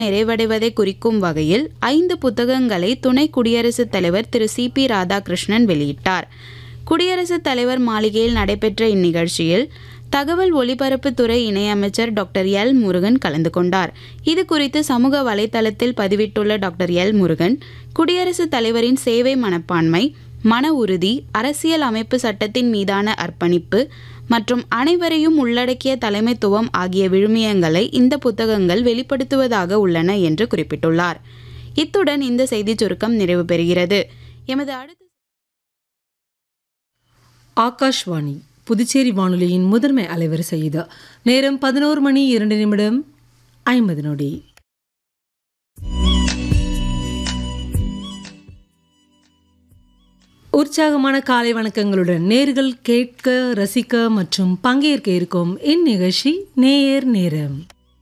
நிறைவடைவதை குறிக்கும் வகையில் ஐந்து புத்தகங்களை துணை குடியரசுத் தலைவர் திரு சி பி ராதாகிருஷ்ணன் வெளியிட்டார் குடியரசுத் தலைவர் மாளிகையில் நடைபெற்ற இந்நிகழ்ச்சியில் தகவல் ஒலிபரப்புத்துறை இணையமைச்சர் டாக்டர் எல் முருகன் கலந்து கொண்டார் இது குறித்து சமூக வலைதளத்தில் பதிவிட்டுள்ள டாக்டர் எல் முருகன் குடியரசுத் தலைவரின் சேவை மனப்பான்மை மன உறுதி அரசியல் அமைப்பு சட்டத்தின் மீதான அர்ப்பணிப்பு மற்றும் அனைவரையும் உள்ளடக்கிய தலைமைத்துவம் ஆகிய விழுமியங்களை இந்த புத்தகங்கள் வெளிப்படுத்துவதாக உள்ளன என்று குறிப்பிட்டுள்ளார் இத்துடன் இந்த செய்திச் சுருக்கம் நிறைவு பெறுகிறது எமது அடுத்த ஆகாஷ்வாணி புதுச்சேரி வானொலியின் முதன்மை அலைவரிசை இது நேரம் பதினோரு மணி இரண்டு நிமிடம் ஐம்பது நொடி உற்சாகமான காலை வணக்கங்களுடன் நேர்கள் கேட்க ரசிக்க மற்றும் பங்கேற்க இருக்கும் இந்நிகழ்ச்சி நேயர் நேரம்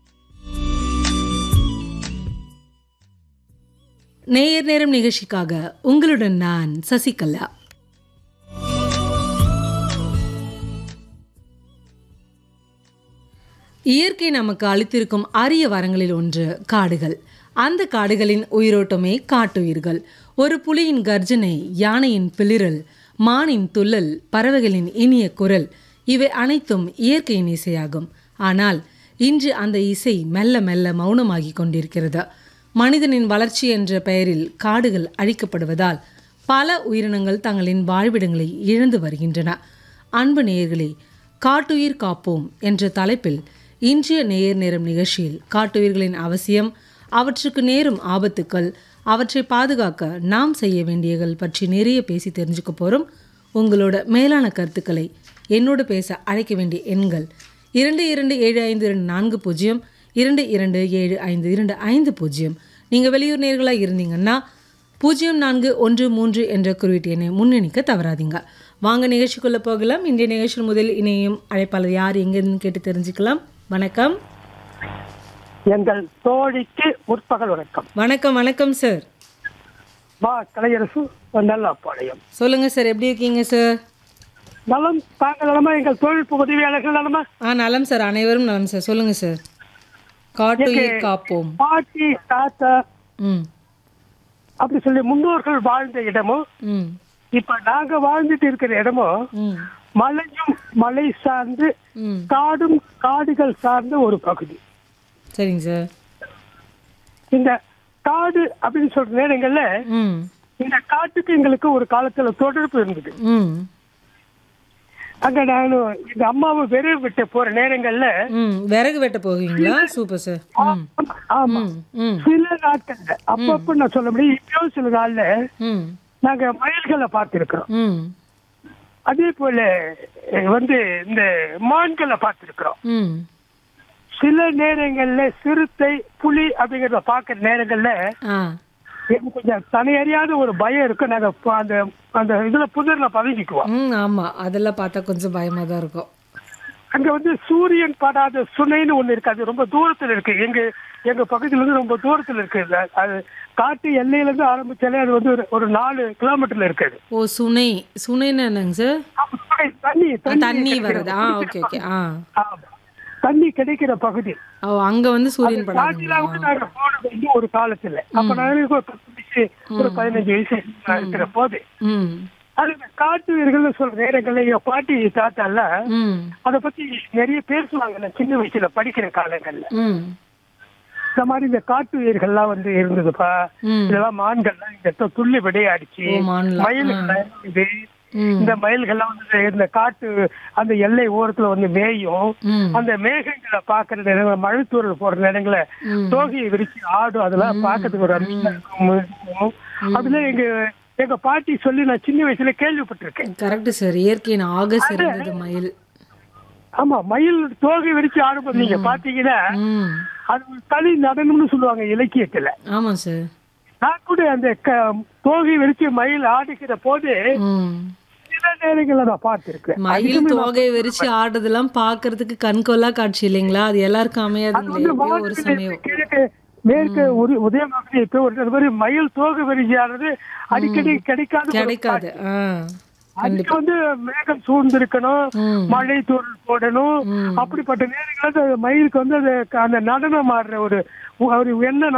நேயர் நேரம் நிகழ்ச்சிக்காக உங்களுடன் நான் சசிகலா இயற்கை நமக்கு அளித்திருக்கும் அரிய வரங்களில் ஒன்று காடுகள் அந்த காடுகளின் உயிரோட்டமே காட்டுயிர்கள் ஒரு புலியின் கர்ஜனை யானையின் பிளிரல் மானின் துள்ளல் பறவைகளின் இனிய குரல் இவை அனைத்தும் இயற்கையின் இசையாகும் ஆனால் இன்று அந்த இசை மெல்ல மெல்ல மௌனமாகி கொண்டிருக்கிறது மனிதனின் வளர்ச்சி என்ற பெயரில் காடுகள் அழிக்கப்படுவதால் பல உயிரினங்கள் தங்களின் வாழ்விடங்களை இழந்து வருகின்றன அன்பு நேயர்களே காட்டுயிர் காப்போம் என்ற தலைப்பில் இன்றைய நேயர் நேரம் நிகழ்ச்சியில் காட்டுயிர்களின் அவசியம் அவற்றுக்கு நேரும் ஆபத்துக்கள் அவற்றை பாதுகாக்க நாம் செய்ய வேண்டியகள் பற்றி நிறைய பேசி தெரிஞ்சுக்க போகிறோம் உங்களோட மேலான கருத்துக்களை என்னோடு பேச அழைக்க வேண்டிய எண்கள் இரண்டு இரண்டு ஏழு ஐந்து இரண்டு நான்கு பூஜ்ஜியம் இரண்டு இரண்டு ஏழு ஐந்து இரண்டு ஐந்து பூஜ்ஜியம் நீங்கள் வெளியூர் நேர்களாக இருந்தீங்கன்னா பூஜ்ஜியம் நான்கு ஒன்று மூன்று என்ற குறியீட்டு எண்ணை முன்னணிக்க தவறாதீங்க வாங்க நிகழ்ச்சிக்குள்ளே போகலாம் இன்றைய நிகழ்ச்சி முதல் இணையும் அழைப்பாளர் யார் எங்கேருந்து கேட்டு தெரிஞ்சுக்கலாம் வணக்கம் எங்கள் தோழிக்கு முற்பகல் வணக்கம் வணக்கம் வணக்கம் சார் வா கலையரசு நல்லாப்பாளையம் சொல்லுங்கள் சார் எப்படி இருக்கீங்க சார் நலம் தாங்கள் நலமா எங்கள் தொழில்நுட்ப உதவியாளர்கள் நலமா ஆ நலம் சார் அனைவரும் நலம் சார் சொல்லுங்கள் சார் காட்டுயிர் காப்போம் பாட்டி தாத்தா ம் அப்படி சொல்லி முன்னோர்கள் வாழ்ந்த இடமும் ம் இப்ப நாங்க வாழ்ந்துட்டு இருக்கிற இடமும் ம் மலையும் மலை சார்ந்து ம் காடும் காடுகள் சார்ந்த ஒரு பகுதி சரிங்க சார் இந்த காடு அப்படின்னு சொல்ற நேரங்கள்ல ம் இந்த காட்டுக்கு எங்களுக்கு ஒரு காலத்துல தொடர்பு இருந்தது ம் அங்க நானும் எங்க அம்மாவை வெறும் விட்டு போற நேரங்கள்ல ம் விறகு வெட்ட போவீங்களா சூப்பர் சார் ம் ஆமா ம் ம் சில நாட்கள்ல அப்பப்ப நான் சொல்ல முடியும் இப்பயும் சில நாள்ல ம் நாங்க மயில்களை பார்த்திருக்கிறோம் ம் அதே போல அஹ், வந்து இந்த மான்களை பார்த்திருக்கிறோம் ம் சில நேரங்கள்ல சிறுத்தை புலி அப்படிங்கறத பாக்குற நேரங்கள்ல ஆ எனக்கு கொஞ்சம் தனியறியாத ஒரு பயம் இருக்கு நாங்க ப- அந்த அந்த இதுல புதர்ல பதுங்கிக்குவோம் ம் ஆமாம் அதெல்லாம் பார்த்தா கொஞ்சம் பயமாக தான் இருக்கும் அங்க வந்து சூரியன் படாத சுனைன்னு ஒண்ணு இருக்கு அது ரொம்ப தூரத்துல இருக்கு எங்க எங்க பகுதியில இருந்து ரொம்ப தூரத்துல இருக்கு அது- அது காட்டு எல்லையில இருந்து ஆரம்பிச்சாலே அது வந்து ஒரு- ஒரு நாலு கிலோமீட்டர்ல இருக்குது ஓ சுனை சுனைன்னு என்னங்க சார் ஆமா, சுனை, தண்ணி ஆ, தண்ணி வருது ஆ ஓகே ஓகே ஆ ஆமா. தண்ணி கிடைக்கிற பகுதி ஓ அங்கே வந்து சூரியன் படாதுங்களா காட்டிலாம் வந்து நாங்க போனது வந்து ஒரு காலத்துல அப்ப நான் ஒரு பத்து வயசு ஒரு பதினஞ்சு வயசு நான் இருக்கிற போது ம் அது இந்த காட்டு வீரர்கள் சொல்ற நேரங்கள்ல என் பாட்டி தாத்தா எல்லாம் ம் அத பத்தி நிறைய பேசுவாங்க நான் சின்ன வயசுல படிக்கிற காலங்கள்ல ம் இந்த மாதிரி இந்த காட்டு உயிர்கள்லாம் வந்து இருந்ததுப்பா ம் இதெல்லாம் மான்கள்லாம் இந்த இடத்துல துள்ளி விடையாடிச்சு ஓ மான்லாம் மயில்கள்லாம் இருந்தது ம் இந்த மயில்கள்லாம் வந்து இந்த காட்டு அந்த எல்லை ஓரத்துல வந்து மேயும் ம் அந்த மேகங்களை பாக்குற நேரங்கள் மழைத்தூரல் போற நேரங்கள ம். தோகையை விரிச்சு ஆடும் அதெல்லாம் பார்க்கறதுக்கு ஒரு அருமையா இருக்கும் இருக்கும். அதுல எங்க எங்க பாட்டி சொல்லி நான் சின்ன வயசுல கேள்விப்பட்டிருக்கேன் கரெக்ட் சார் இயற்கையின் ஆக சிறந்தது மயில் ஆமா மயில் தோகை விரிச்சு ஆடும்போது நீங்க பாத்தீங்கன்னா ம் அது ஒரு தனி நடனம்னு சொல்லுவாங்க இலக்கியத்துல ஆமாம் சார் நான் கூட அந்த க- தோகை விரிச்சு மயில் ஆடுகிற போது ம் சில நேரங்கள்ல நான் பார்த்திருக்கேன் மயில் தோகை விரிச்சு ஆடுறதெல்லாம் பார்க்கிறதுக்கு கண்கொள்ளா காட்சி இல்லைங்களா அது எல்லாருக்கும் அமையாதுங்களே எப்பயோ ஒரு சமயம் கிழக்கு மேற்கு ஒரு உதயமாகவே இப்ப ஒரு மாதிரி மயில் தோகை விரிச்சு ஆடுறது அடிக்கடி கிடைக்காத ஒரு கிடைக்காது ஆ அதுக்கு வந்து மேகம் சூழ்ந்திருக்கணும் ம். மழை தூரல் போடணும் அப்படிப்பட்ட நேரங்களில் அந்த மயிலுக்கு வந்து அது அந்த நடனம் ஆடுற ஒரு ஒரு எண்ணம்